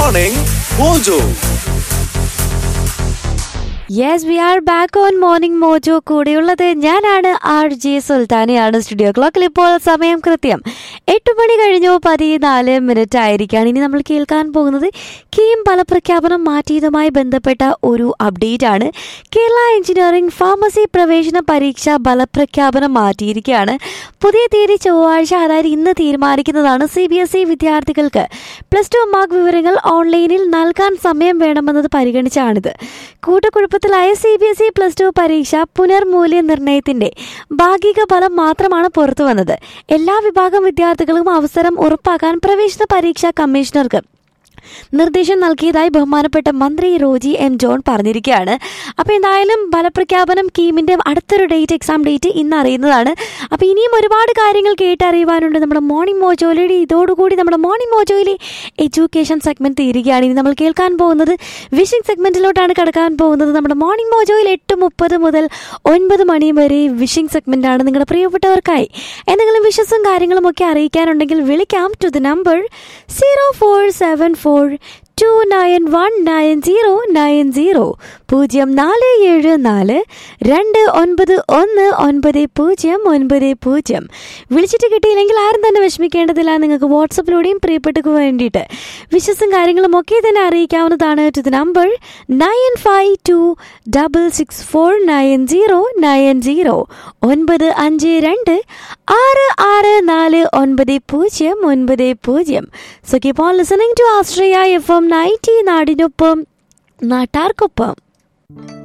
Morning Mojo. Yes we are back on morning mojo കൂടെയുള്ളത് ഞാനാണ് R J സുൽത്താനയാണ് studio ക്ലോക്കിൽ ഇപ്പോൾ സമയം കൃത്യം എട്ട് മണി കഴിഞ്ഞു പതിനാല് മിനിറ്റ് ആയിരിക്കുകയാണ് ഇനി നമ്മൾ കേൾക്കാൻ പോകുന്നത് കീം ഫലപ്രഖ്യാപനം മാറ്റിയതുമായി ബന്ധപ്പെട്ട ഒരു അപ്ഡേറ്റ് ആണ് കേരള എഞ്ചിനീയറിംഗ് ഫാർമസി പ്രവേശന പരീക്ഷ ഫലപ്രഖ്യാപനം മാറ്റിയിരിക്കുകയാണ് പുതിയ തീയതി ചൊവ്വാഴ്ച അതായത് ഇന്ന് തീരുമാനിക്കുന്നതാണ് സി ബി എസ് ഇ വിദ്യാർത്ഥികൾക്ക് പ്ലസ് ടു മാർക്ക് വിവരങ്ങൾ ഓൺലൈനിൽ നൽകാൻ സമയം വേണമെന്നത് പരിഗണിച്ചാണിത് കൂട്ടുകുഴപ്പത്തിലായ C B S E plus two പരീക്ഷ പുനർമൂല്യനിർണ്ണയത്തിന്റെ ഭാഗിക ഫലം മാത്രമാണ് പുറത്തു വന്നത് എല്ലാ വിഭാഗം വിദ്യാർത്ഥികൾക്കും അവസരം ഉറപ്പാക്കാൻ പ്രവേശന പരീക്ഷാ കമ്മീഷണർക്ക് നിർദ്ദേശം നൽകിയതായി ബഹുമാനപ്പെട്ട മന്ത്രി റോജി എം ജോൺ പറഞ്ഞിരിക്കുകയാണ് അപ്പോൾ എന്തായാലും ഫലപ്രഖ്യാപനം കീമിൻ്റെ അടുത്തൊരു ഡേറ്റ് എക്സാം ഡേറ്റ് ഇന്ന് അറിയുന്നതാണ് അപ്പോൾ ഇനിയും ഒരുപാട് കാര്യങ്ങൾ കേട്ടറിയുവാനുണ്ട് നമ്മുടെ മോർണിംഗ് മോജോയിലെ ഇതോടുകൂടി നമ്മുടെ മോർണിംഗ് മോജോയിലെ എഡ്യൂക്കേഷൻ സെഗ്മെന്റ് തീരുകയാണ് ഇനി നമ്മൾ കേൾക്കാൻ പോകുന്നത് വിഷിംഗ് സെഗ്മെന്റിലോട്ടാണ് കടക്കാൻ പോകുന്നത് നമ്മുടെ മോർണിംഗ് മോജോയിൽ എട്ട് മുപ്പത് മുതൽ ഒൻപത് മണി വരെ വിഷിംഗ് സെഗ്മെന്റാണ് നിങ്ങളുടെ പ്രിയപ്പെട്ടവർക്കായി എന്തെങ്കിലും വിഷസും കാര്യങ്ങളും ഒക്കെ അറിയിക്കാനുണ്ടെങ്കിൽ വിളിക്കാം to the number zero four seven four two nine one nine zero nine zero പൂജ്യം നാല് ഏഴ് നാല് രണ്ട് ഒൻപത് ഒന്ന് ഒൻപത് പൂജ്യം ഒൻപത് പൂജ്യം വിളിച്ചിട്ട് കിട്ടിയില്ലെങ്കിൽ ആരും തന്നെ വിഷമിക്കേണ്ടതില്ല നിങ്ങൾക്ക് വാട്സപ്പിലൂടെയും പ്രിയപ്പെട്ടക്ക് വേണ്ടിയിട്ട് വിശ്വസും കാര്യങ്ങളും ഒക്കെ തന്നെ അറിയിക്കാവുന്നതാണ് to the number nine five two double six four nine zero nine zero ഒൻപത് അഞ്ച് രണ്ട് ആറ് ആറ് നാല് ഒൻപത് പൂജ്യം ഒൻപത് പൂജ്യം so keep on listening to Australia F M ninety നാടിനൊപ്പം നാട്ടാർക്കൊപ്പം